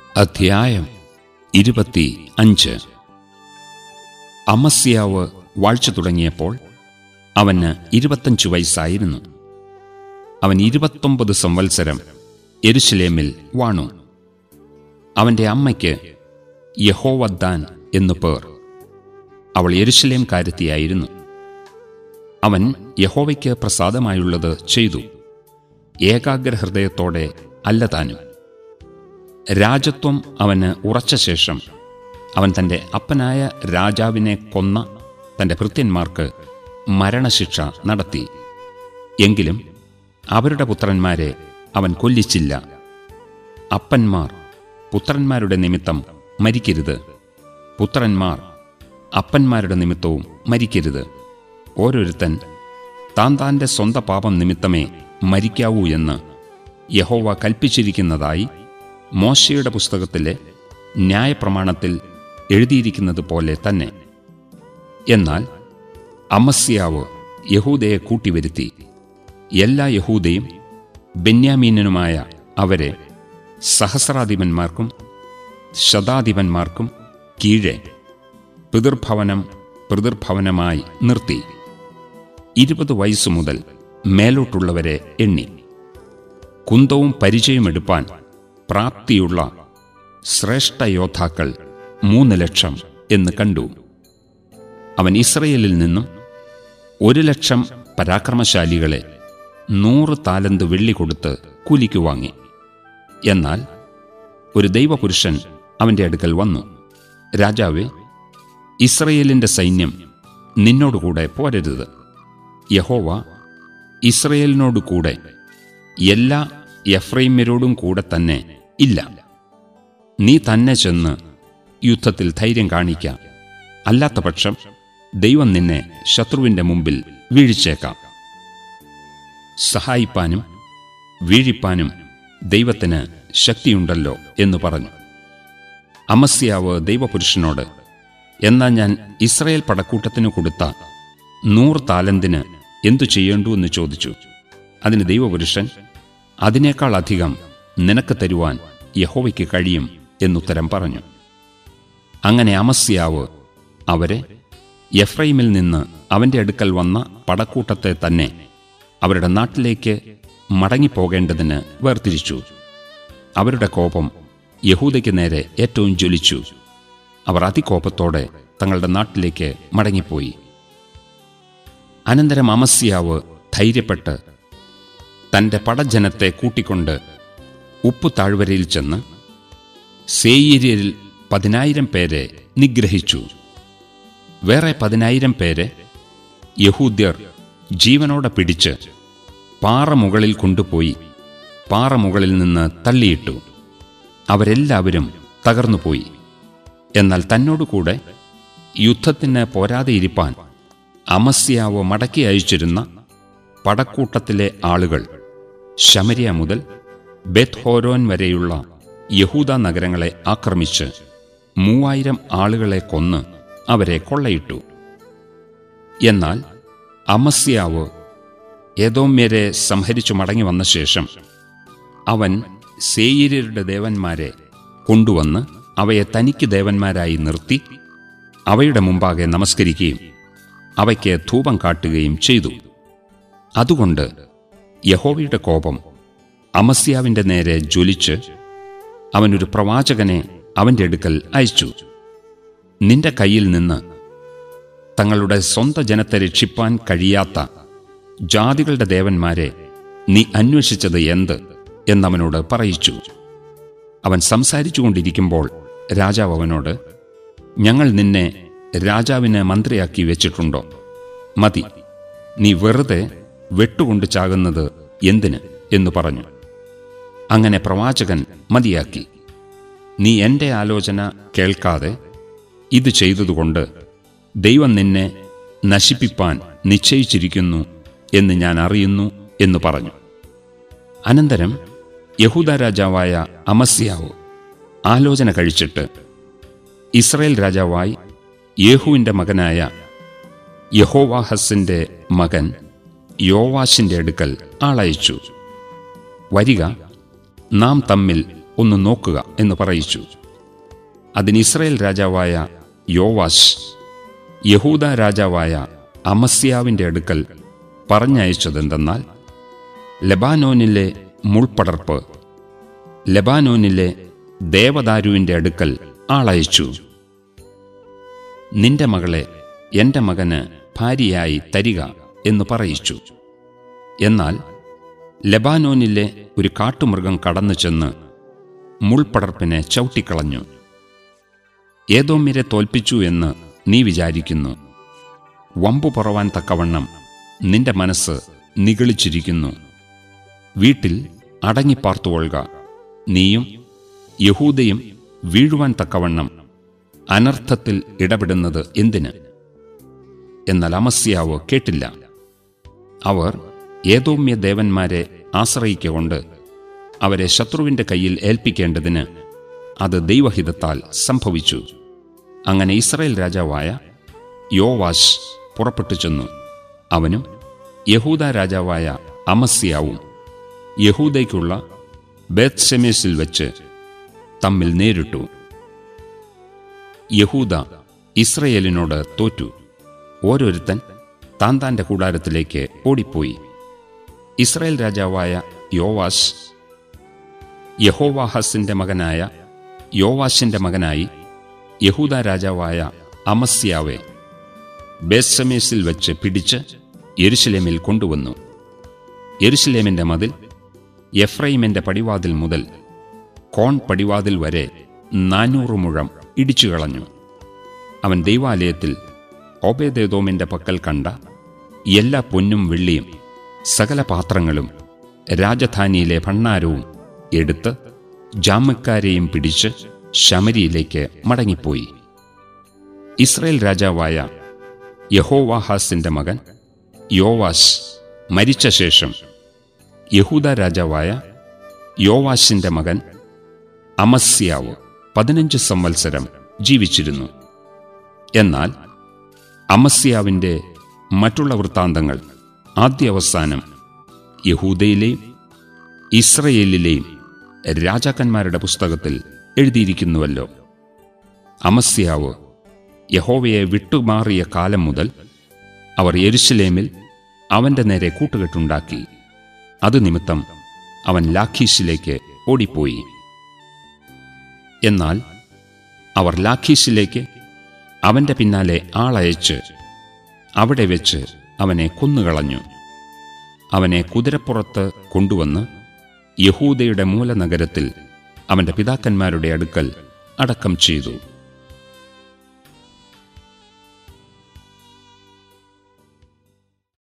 അധ്യായം ഇരുപത്തി അഞ്ച് അമസ്യാവ് വാഴ്ച തുടങ്ങിയപ്പോൾ അവന് ഇരുപത്തഞ്ച് വയസ്സായിരുന്നു അവൻ ഇരുപത്തൊമ്പത് സംവത്സരം എരുശലേമിൽ വാണു അവന്റെ അമ്മയ്ക്ക് യഹോവദ്ദാൻ എന്നു പേർ അവൾ യെരുശലേം കാര്യത്തിയായിരുന്നു അവൻ യഹോവയ്ക്ക് പ്രസാദമായുള്ളത് ചെയ്തു ഏകാഗ്രഹൃദയത്തോടെ അല്ലതാനും രാജത്വം അവന് ഉറച്ച ശേഷം അവൻ തന്റെ അപ്പനായ രാജാവിനെ കൊന്ന തന്റെ ഭൃത്യന്മാർക്ക് മരണശിക്ഷ നടത്തി എങ്കിലും അവരുടെ പുത്രന്മാരെ അവൻ കൊല്ലിച്ചില്ല അപ്പന്മാർ പുത്രന്മാരുടെ നിമിത്തം മരിക്കരുത് പുത്രന്മാർ അപ്പന്മാരുടെ നിമിത്തവും മരിക്കരുത് ഓരോരുത്തൻ താൻ താൻ്റെ സ്വന്ത പാപം നിമിത്തമേ മരിക്കാവൂ എന്ന് യഹോവ കൽപ്പിച്ചിരിക്കുന്നതായി മോശയുടെ പുസ്തകത്തിലെ ന്യായപ്രമാണത്തിൽ എഴുതിയിരിക്കുന്നത് പോലെ തന്നെ എന്നാൽ അമസ്യാവ് യഹൂദയെ കൂട്ടിവരുത്തി എല്ലാ യഹൂദയും ബെന്യാമീനനുമായ അവരെ സഹസ്രാധിപന്മാർക്കും ശതാധിപന്മാർക്കും കീഴെ പിതൃഭവനം പിതൃഭവനമായി നിർത്തി ഇരുപത് വയസ്സു മുതൽ മേലോട്ടുള്ളവരെ എണ്ണി കുന്തവും പരിചയമെടുപ്പാൻ പ്രാപ്തിയുള്ള ശ്രേഷ്ഠ യോദ്ധാക്കൾ മൂന്ന് ലക്ഷം എന്ന് കണ്ടു അവൻ ഇസ്രയേലിൽ നിന്നും ഒരു ലക്ഷം പരാക്രമശാലികളെ നൂറ് താലന്ത് വെള്ളി കൊടുത്ത് കൂലിക്ക് വാങ്ങി എന്നാൽ ഒരു ദൈവപുരുഷൻ അവന്റെ അടുക്കൽ വന്നു രാജാവേ ഇസ്രയേലിന്റെ സൈന്യം നിന്നോടുകൂടെ പോരരുത് യഹോവ ഇസ്രയേലിനോട് കൂടെ എല്ലാ എഫ്രൈമ്യരോടും കൂടെ തന്നെ ഇല്ല നീ തന്നെ ചെന്ന് യുദ്ധത്തിൽ ധൈര്യം കാണിക്കാം അല്ലാത്ത പക്ഷം ദൈവം നിന്നെ ശത്രുവിന്റെ മുമ്പിൽ വീഴിച്ചേക്കാം സഹായിപ്പാനും വീഴിപ്പാനും ദൈവത്തിന് ശക്തിയുണ്ടല്ലോ എന്ന് പറഞ്ഞു അമസ്യാവ് ദൈവപുരുഷനോട് എന്നാ ഞാൻ ഇസ്രയേൽ പടക്കൂട്ടത്തിന് കൊടുത്ത നൂറ് താലന്തിന് എന്തു ചെയ്യേണ്ടു എന്ന് ചോദിച്ചു അതിന് ദൈവപുരുഷൻ അതിനേക്കാൾ അധികം നിനക്ക് തരുവാൻ യഹോവയ്ക്ക് കഴിയും എന്നുത്തരം പറഞ്ഞു അങ്ങനെ അമസ്യാവ് അവരെ എഫ്രൈമിൽ നിന്ന് അവന്റെ അടുക്കൽ വന്ന പടക്കൂട്ടത്തെ തന്നെ അവരുടെ നാട്ടിലേക്ക് മടങ്ങിപ്പോകേണ്ടതിന് വേർതിരിച്ചു അവരുടെ കോപം യഹൂദയ്ക്ക് നേരെ ഏറ്റവും ജ്വലിച്ചു അവർ അതികോപത്തോടെ തങ്ങളുടെ നാട്ടിലേക്ക് മടങ്ങിപ്പോയി അനന്തരം അമസ്യാവ് ധൈര്യപ്പെട്ട് തന്റെ പടജനത്തെ കൂട്ടിക്കൊണ്ട് ഉപ്പു താഴ്വരയിൽ ചെന്ന് സേയിരിൽ പതിനായിരം പേരെ നിഗ്രഹിച്ചു വേറെ പതിനായിരം പേരെ യഹൂദ്യർ ജീവനോടെ പിടിച്ച് പാറമുകളിൽ കൊണ്ടുപോയി പാറമുകളിൽ നിന്ന് തള്ളിയിട്ടു അവരെല്ലാവരും തകർന്നുപോയി എന്നാൽ തന്നോടുകൂടെ യുദ്ധത്തിന് പോരാതെയിരിപ്പാൻ അമസ്യാവ് മടക്കി അയച്ചിരുന്ന പടക്കൂട്ടത്തിലെ ആളുകൾ ശമരിയ മുതൽ ബെത്ഹോരോൻ വരെയുള്ള യഹൂദ നഗരങ്ങളെ ആക്രമിച്ച് മൂവായിരം ആളുകളെ കൊന്ന് അവരെ കൊള്ളയിട്ടു എന്നാൽ അമസ്യാവ് ഏതോമ്യരെ സംഹരിച്ചു മടങ്ങി വന്ന ശേഷം അവൻ സേയിര്യരുടെ ദേവന്മാരെ കൊണ്ടുവന്ന് അവയെ തനിക്ക് ദേവന്മാരായി നിർത്തി അവയുടെ മുമ്പാകെ നമസ്കരിക്കുകയും അവയ്ക്ക് ധൂപം കാട്ടുകയും ചെയ്തു അതുകൊണ്ട് യഹോവയുടെ കോപം അമസ്യാവിന്റെ നേരെ ജ്വലിച്ച് അവനൊരു പ്രവാചകനെ അവന്റെ അടുക്കൽ അയച്ചു നിന്റെ കയ്യിൽ നിന്ന് തങ്ങളുടെ സ്വന്ത ജനത്തെ രക്ഷിപ്പാൻ കഴിയാത്ത ജാതികളുടെ ദേവന്മാരെ നീ അന്വേഷിച്ചത് എന്ത് എന്നവനോട് പറയിച്ചു അവൻ സംസാരിച്ചുകൊണ്ടിരിക്കുമ്പോൾ രാജാവ് അവനോട് ഞങ്ങൾ നിന്നെ രാജാവിന് മന്ത്രിയാക്കി വെച്ചിട്ടുണ്ടോ മതി നീ വെറുതെ വെട്ടുകൊണ്ട് ചാകുന്നത് എന്തിന് എന്നു പറഞ്ഞു അങ്ങനെ പ്രവാചകൻ മതിയാക്കി നീ എൻ്റെ ആലോചന കേൾക്കാതെ ഇത് ചെയ്തതുകൊണ്ട് ദൈവം നിന്നെ നശിപ്പിപ്പാൻ നിശ്ചയിച്ചിരിക്കുന്നു എന്ന് ഞാൻ അറിയുന്നു എന്ന് പറഞ്ഞു അനന്തരം യഹൂദ രാജാവായ അമസ്യാവ് ആലോചന കഴിച്ചിട്ട് ഇസ്രയേൽ രാജാവായി യേഹുവിൻ്റെ മകനായ യഹോവാഹസിൻ്റെ മകൻ യോവാശിൻ്റെ അടുക്കൽ ആളയച്ചു വരിക നാം തമ്മിൽ ഒന്ന് നോക്കുക എന്ന് പറയിച്ചു അതിന് ഇസ്രയേൽ രാജാവായ യോവാശ് യഹൂദ രാജാവായ അമസ്യാവിൻ്റെ അടുക്കൽ പറഞ്ഞയച്ചതെന്തെന്നാൽ ലെബാനോനിലെ മുൾപടർപ്പ് ലെബാനോനിലെ ദേവദാരുവിൻ്റെ അടുക്കൽ ആളയച്ചു നിന്റെ മകളെ എന്റെ മകന് ഭാര്യയായി തരിക എന്ന് പറയിച്ചു എന്നാൽ ലെബാനോനിലെ ഒരു കാട്ടുമൃഗം കടന്നു ചെന്ന് മുൾപടർപ്പിനെ ചവിട്ടിക്കളഞ്ഞു ഏതോമിരെ തോൽപ്പിച്ചു എന്ന് നീ വിചാരിക്കുന്നു വമ്പു പറവാൻ തക്കവണ്ണം നിന്റെ മനസ്സ് നിഗളിച്ചിരിക്കുന്നു വീട്ടിൽ അടങ്ങിപ്പാർത്തുകൊള്ളുക നീയും യഹൂദയും വീഴുവാൻ തക്കവണ്ണം അനർത്ഥത്തിൽ ഇടപെടുന്നത് എന്തിന് എന്നാൽ അമസ്യാവ് കേട്ടില്ല അവർ ഏതോമ്യ ദേവന്മാരെ ആശ്രയിക്കൊണ്ട് അവരെ ശത്രുവിന്റെ കയ്യിൽ ഏൽപ്പിക്കേണ്ടതിന് അത് ദൈവഹിതത്താൽ സംഭവിച്ചു അങ്ങനെ ഇസ്രായേൽ രാജാവായ യോവാശ് പുറപ്പെട്ടു ചെന്നു അവനും യഹൂദ രാജാവായ അമസ്യാവും യഹൂദയ്ക്കുള്ള ബേത്ഷെമേസിൽ വെച്ച് തമ്മിൽ നേരിട്ടു യഹൂദ ഇസ്രയേലിനോട് തോറ്റു ഓരോരുത്തൻ താൻ താൻ്റെ കൂടാരത്തിലേക്ക് ഓടിപ്പോയി ഇസ്രായേൽ രാജാവായ യോവാശ് യഹോവാഹസിന്റെ മകനായ യോവാശിന്റെ മകനായി യഹൂദ രാജാവായ അമസ്യാവെ ബേസമേസിൽ വെച്ച് പിടിച്ച് യെരുശലേമിൽ കൊണ്ടുവന്നു യെരുശലേമിന്റെ മതിൽ എഫ്രൈമിന്റെ പടിവാതിൽ മുതൽ കോൺ പടിവാതിൽ വരെ നാനൂറ് മുഴം ഇടിച്ചു കളഞ്ഞു അവൻ ദൈവാലയത്തിൽ ഓബേദേദോമിന്റെ പക്കൽ കണ്ട എല്ലാ പൊന്നും വെള്ളിയും സകല പാത്രങ്ങളും രാജധാനിയിലെ ഭണ്ണാരവും എടുത്ത് ജാമക്കാരെയും പിടിച്ച് ശമരിയിലേക്ക് മടങ്ങിപ്പോയി ഇസ്രയേൽ രാജാവായ യഹോവാഹാസിന്റെ മകൻ യോവാശ് മരിച്ച ശേഷം യഹൂദ രാജാവായ യോവാശിന്റെ മകൻ അമസ്യാവ് പതിനഞ്ച് സംവത്സരം ജീവിച്ചിരുന്നു എന്നാൽ അമസ്യാവിൻ്റെ മറ്റുള്ള വൃത്താന്തങ്ങൾ ആദ്യാവസാനം യഹൂദയിലെയും ഇസ്രയേലിലെയും രാജാക്കന്മാരുടെ പുസ്തകത്തിൽ എഴുതിയിരിക്കുന്നുവല്ലോ അമസ്യാവ് യഹോവയെ വിട്ടുമാറിയ കാലം മുതൽ അവർ യെരുശലേമിൽ അവന്റെ നേരെ കൂട്ടുകെട്ടുണ്ടാക്കി അത് നിമിത്തം അവൻ ലാഖീഷിലേക്ക് ഓടിപ്പോയി എന്നാൽ അവർ ലാഖീഷിലേക്ക് അവന്റെ പിന്നാലെ ആളയച്ച് അവിടെ വെച്ച് അവനെ കൊന്നുകളഞ്ഞു അവനെ കുതിരപ്പുറത്ത് കൊണ്ടുവന്ന് യഹൂദയുടെ മൂലനഗരത്തിൽ അവന്റെ പിതാക്കന്മാരുടെ അടുക്കൽ അടക്കം ചെയ്തു